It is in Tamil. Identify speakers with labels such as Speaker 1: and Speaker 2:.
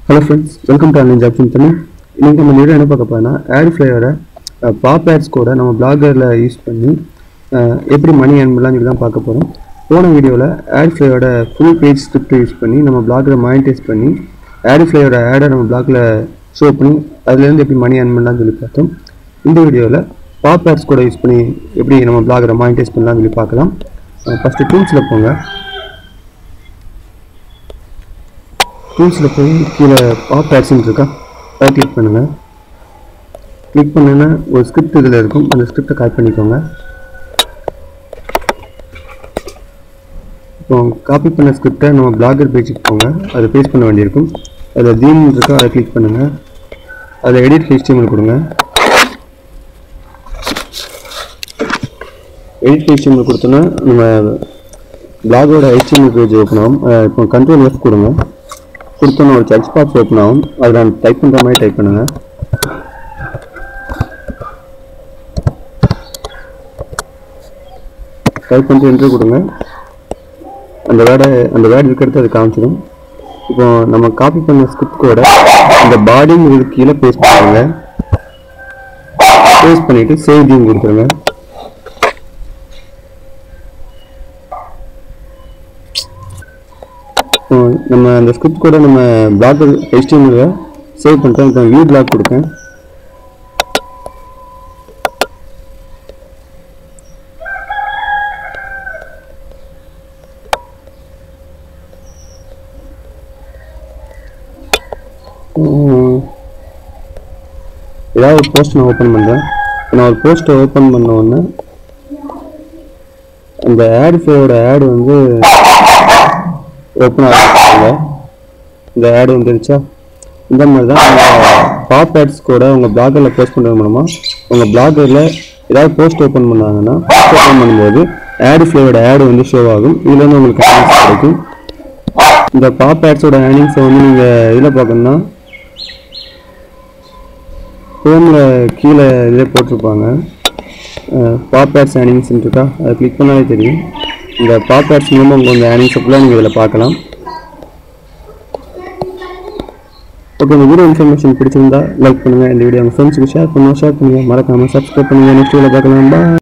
Speaker 1: hello friends welcome to online jobs Tamil இன்னைக்கு நம்ம வீடியோ என்ன பார்க்க போறோம்னா ஆட் ஃப்ளையோட பாப் ஆட்ஸ் கூட நம்ம பிளாகரில் யூஸ் பண்ணி அஹ், எப்படி மணி ஏர்ன் பண்ணலாம்னு சொல்லி தான் பார்க்க போகிறோம் போன வீடியோவில் ஆட் ஃப்ளையோட ஃபுல் பேஜ் ஸ்கிரிப்ட் யூஸ் பண்ணி நம்ம பிளாகரை மானிட்டைஸ் பண்ணி ஆட் ஃப்ளையோட ஆடை நம்ம பிளாகில் ஷோ பண்ணி அதுலேருந்து எப்படி மணி ஏர்ன் பண்ணலாம்னு சொல்லி பார்த்தோம் இந்த வீடியோவில் பாப் ஆட்ஸ் கூட யூஸ் பண்ணி எப்படி நம்ம பிளாகரை மானிட்டைஸ் பண்ணலாம்னு சொல்லி பார்க்கலாம் ஃபஸ்ட்டு டூல்ஸில் போங்க டூல்ஸில் போய் கீழே பாப் ஆட்ஸ்ன்னு இருக்கா அதை கிளிக் பண்ணுங்கள் கிளிக் பண்ணுன்னா ஒரு ஸ்கிரிப்ட் இதில் இருக்கும் அந்த ஸ்கிரிப்டை காப்பி பண்ணிக்கோங்க இப்போ காப்பி பண்ண ஸ்கிரிப்டை நம்ம பிளாகர் பேஜுக்கு போங்க அதை பேஸ்ட் பண்ண வேண்டியிருக்கும் அதில் தீம் இருக்கா அதை கிளிக் பண்ணுங்கள் அதில் எடிட் HTML கொடுங்க எடிட் HTML கொடுத்தோன்னா நம்ம பிளாகோட HTML பேஜ் ஓப்பன் ஆகும் அஹ் இப்போ கண்ட்ரோல் எஃப் கொடுங்க கொடுத்தோன்னு ஒரு சர்ச் பாக்ஸ் ஓப்பன் ஆகும் அதில் டைப் பண்ணுற மாதிரி டைப் பண்ணுங்கள் டைப் பண்ணிட்டு என்ட்ரு கொடுங்க அந்த வேர்டை அந்த வேர்டு இருக்கிறது அது காமிச்சிடும் இப்போ நம்ம காப்பி பண்ண ஸ்கிரிப்ட் கூட இந்த பாடிங்கிறது கீழே பேஸ்ட் பண்ணுங்க பேஸ்ட் பண்ணிட்டு சேவ் தீம் கொடுத்துருங்க இப்போ நம்ம அந்த ஸ்கிரிப்ட் கூட நம்ம பிளாக் HTML சேவ் பண்ணிட்டோம் இப்போ வியூ பிளாக் கொடுக்கேன் உம், ஏதாவது ஒரு போஸ்ட் நான் ஓப்பன் பண்ணுறேன் நான் ஒரு போஸ்ட்டை ஓப்பன் பண்ண உடனே அந்த ஆட் ஃபையோட ஆட் வந்து ஓப்பன் ஆகிருக்காங்க இந்த ஆட் வந்துருச்சா இந்த மாதிரி தான் உங்கள் பாப் ஆட்ஸ் கூட உங்கள் பிளாகரில் போஸ்ட் பண்ணுறது மூலமாக உங்கள் பிளாகரில் ஏதாவது போஸ்ட் ஓப்பன் பண்ணாங்கன்னா போஸ்ட் ஓப்பன் பண்ணும்போது ஆட் ஃப்ளேவோட ஆட் வந்து ஷோ ஆகும் இதுல இருந்து உங்களுக்கு earnings கிடைக்கும் இந்த பாப் ஆட்ஸோட ஏர்னிங்ஸை வந்து நீங்கள் இதில் பார்க்கணுன்னா ஹோமில் கீழே இதில் போட்டிருப்பாங்க பாப் ஆட்ஸ் ஏர்னிங்ஸ் இருக்கா அதை கிளிக் பண்ணாலே தெரியும் இந்த பாப் ஆட்ஸ் மூலமாக உங்கள் இந்த ஏர்னிங்ஸை ஃபுல்லாக நீங்கள் இதில் பார்க்கலாம் ஓகே இந்த வீடியோ இன்ஃபர்மேஷன் பிடிச்சிருந்தா லைக் பண்ணுங்கள் இந்த வீடியோ உங்கள் ஃப்ரெண்ட்ஸுக்கு ஷேர் பண்ணுங்கள் ஷேர் பண்ணுங்கள் மறக்காமல் சப்ஸ்கிரைப் பண்ணுங்கள் நெக்ஸ்ட் வீடியோ பார்க்கலாம் bye